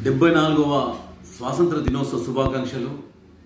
డెబ్బై నాలుగవ స్వాతంత్ర దినోత్సవ శుభాకాంక్షలు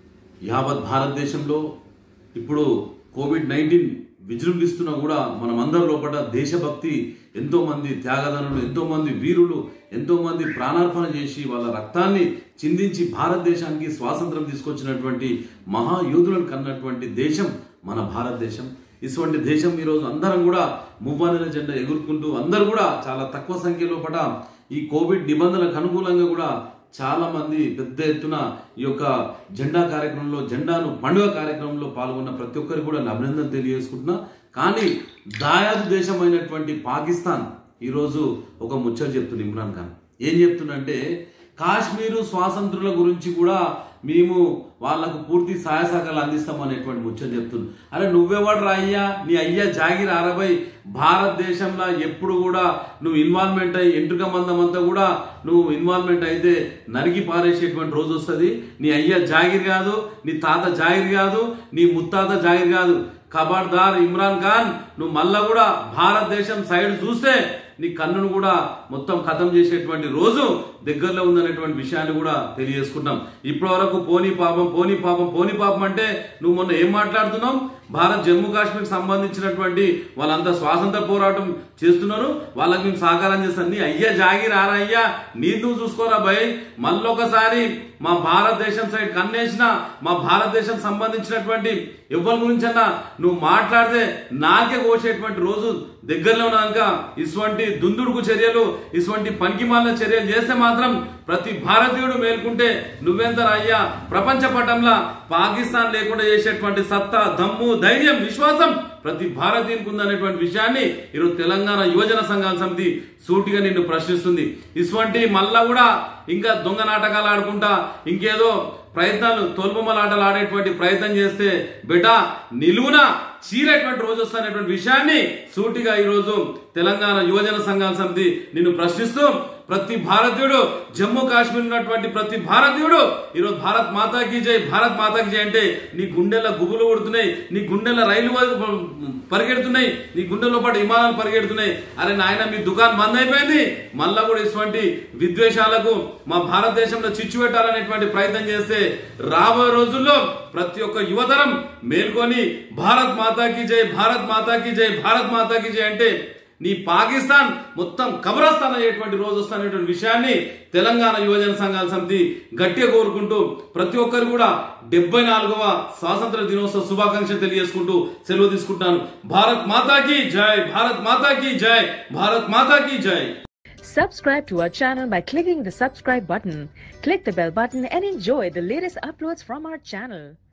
యావత్ భారతదేశంలో ఇప్పుడు కోవిడ్ నైన్టీన్ విజృంభిస్తున్నా కూడా మనమందరి లోపల దేశభక్తి ఎంతో మంది త్యాగదనులు ఎంతో మంది వీరులు ఎంతో మంది ప్రాణార్పణ చేసి వాళ్ళ రక్తాన్ని చిందించి భారతదేశానికి స్వాతంత్రం తీసుకొచ్చినటువంటి మహాయోధులను కన్నటువంటి దేశం మన భారతదేశం ఇటువంటి దేశం ఈరోజు అందరం కూడా మువ్వనెల జెండా ఎగురుకుంటూ అందరూ కూడా చాలా తక్కువ సంఖ్యలో పట ఈ కోవిడ్ నిబంధనలకు అనుకూలంగా కూడా చాలా మంది పెద్ద ఎత్తున ఈ యొక్క జెండా కార్యక్రమంలో జెండాను పండుగ కార్యక్రమంలో పాల్గొన్న ప్రతి ఒక్కరికి కూడా నేను అభినందన తెలియజేసుకుంటున్నా కానీ దాయాదు దేశమైనటువంటి పాకిస్తాన్ ఈరోజు ఒక ముచ్చట చెప్తుంది ఇమ్రాన్ ఖాన్ ఏం చెప్తుందంటే కాశ్మీరు స్వాతంత్రుల గురించి కూడా మేము వాళ్ళకు పూర్తి సహాయ సహకారాలు అందిస్తాం అనేటువంటి ముచ్చట చెప్తుంది అరే నువ్వెవడు అయ్యా నీ అయ్యా జాగిర్ అరవై భారతదేశంలో ఎప్పుడు కూడా నువ్వు ఇన్వాల్వ్మెంట్ అయ్యి ఎంట్రుక మందం అంతా కూడా నువ్వు ఇన్వాల్వ్మెంట్ అయితే నరికి పారేసేటువంటి రోజు వస్తుంది నీ అయ్యా జాగిర్ కాదు నీ తాత జాగిర్ కాదు నీ ముత్తాత జాగిర్ కాదు ఖబర్దార్ ఇమ్రాన్ ఖాన్ నువ్వు మళ్ళా కూడా భారతదేశం సైడ్ చూస్తే నీ కన్నును కూడా మొత్తం ఖతం చేసేటువంటి రోజు దగ్గరలో ఉందనేటువంటి విషయాన్ని కూడా తెలియజేసుకుంటాం ఇప్పటి వరకు పోనీ పాపం పోనీ పాపం పోనీ పాపం అంటే నువ్వు మొన్న ఏం మాట్లాడుతున్నావు భారత్ జమ్మూ కాశ్మీర్ సంబంధించినటువంటి వాళ్ళంతా స్వాతంత్ర పోరాటం చేస్తున్నారు వాళ్ళకి మేము సహకారం చేస్తాం నీ అయ్యా జాగిర్ ఆరా అయ్యా నీ నువ్వు చూసుకోరా భయ్ మళ్ళొకసారి మా భారతదేశం సైడ్ కన్నేసిన మా భారతదేశం సంబంధించినటువంటి ఎవరి గురించన్నా నువ్వు మాట్లాడితే నాకే కోసేటువంటి రోజు దగ్గరలో ఉన్నాక ఇటువంటి దుందుడుకు చర్యలు ఇటువంటి పనికిమాలిన చర్యలు చేస్తే మాత్రం ప్రతి భారతీయుడు మేల్కుంటే నువ్వెంత అయ్యా ప్రపంచ పటంలో పాకిస్తాన్ లేకుండా చేసేటువంటి సత్తా దమ్ము ధైర్యం విశ్వాసం ప్రతి భారతీయునికి ఉందనేటువంటి విషయాన్ని ఈరోజు తెలంగాణ యువజన సంఘాల సమితి సూటిగా నిన్ను ప్రశ్నిస్తుంది ఇటువంటి మళ్ళా కూడా ఇంకా దొంగ నాటకాలు ఆడుకుంటా ఇంకేదో ప్రయత్నాలు తోల్బొమ్మలాటలు ఆడేటువంటి ప్రయత్నం చేస్తే బిడ్డ నిలువున చీరేటువంటి రోజు వస్తున్నటువంటి విషయాన్ని సూటిగా ఈరోజు తెలంగాణ యువజన సంఘాల సమితి నిన్ను ప్రశ్నిస్తూ ప్రతి భారతీయుడు జమ్మూ కాశ్మీర్ ఉన్నటువంటి ప్రతి భారతీయుడు ఈరోజు భారత్ మాతాకి జై భారత్ మాతాకి జై అంటే నీ గుండెల గుబులు కొడుతున్నాయి నీ గుండెల రైలు పరిగెడుతున్నాయి నీ గుండెలో పాటు విమానాలు పరిగెడుతున్నాయి అరే నాయన మీ దుకాణం బంద్ అయిపోయింది మళ్ళా కూడా ఇటువంటి విద్వేషాలకు మా భారతదేశంలో చిచ్చు పెట్టాలనేటువంటి ప్రయత్నం చేస్తే రాబోయే రోజుల్లో ప్రతి ఒక్క యువతరం మేల్కొని భారత్ మాతాకి జై భారత్ మాతాకి జై భారత్ మాతాకి జై అంటే నీ పాకిస్తాన్ మొత్తం కబరస్థాన్ అయ్యేటువంటి రోజు వస్తున్నటువంటి విషయాన్ని తెలంగాణ యువజన సంఘాల సమితి గట్టిగా కోరుకుంటూ ప్రతి ఒక్కరు కూడా డెబ్బై నాలుగవ స్వాతంత్ర దినోత్సవ శుభాకాంక్షలు తెలియజేసుకుంటూ సెలవు తీసుకుంటాను భారత్ మాతాకి జై భారత్ మాతాకి జై భారత్ మాతాకి జై Subscribe to our channel by clicking the subscribe button. Click the bell button and enjoy the latest uploads from our channel.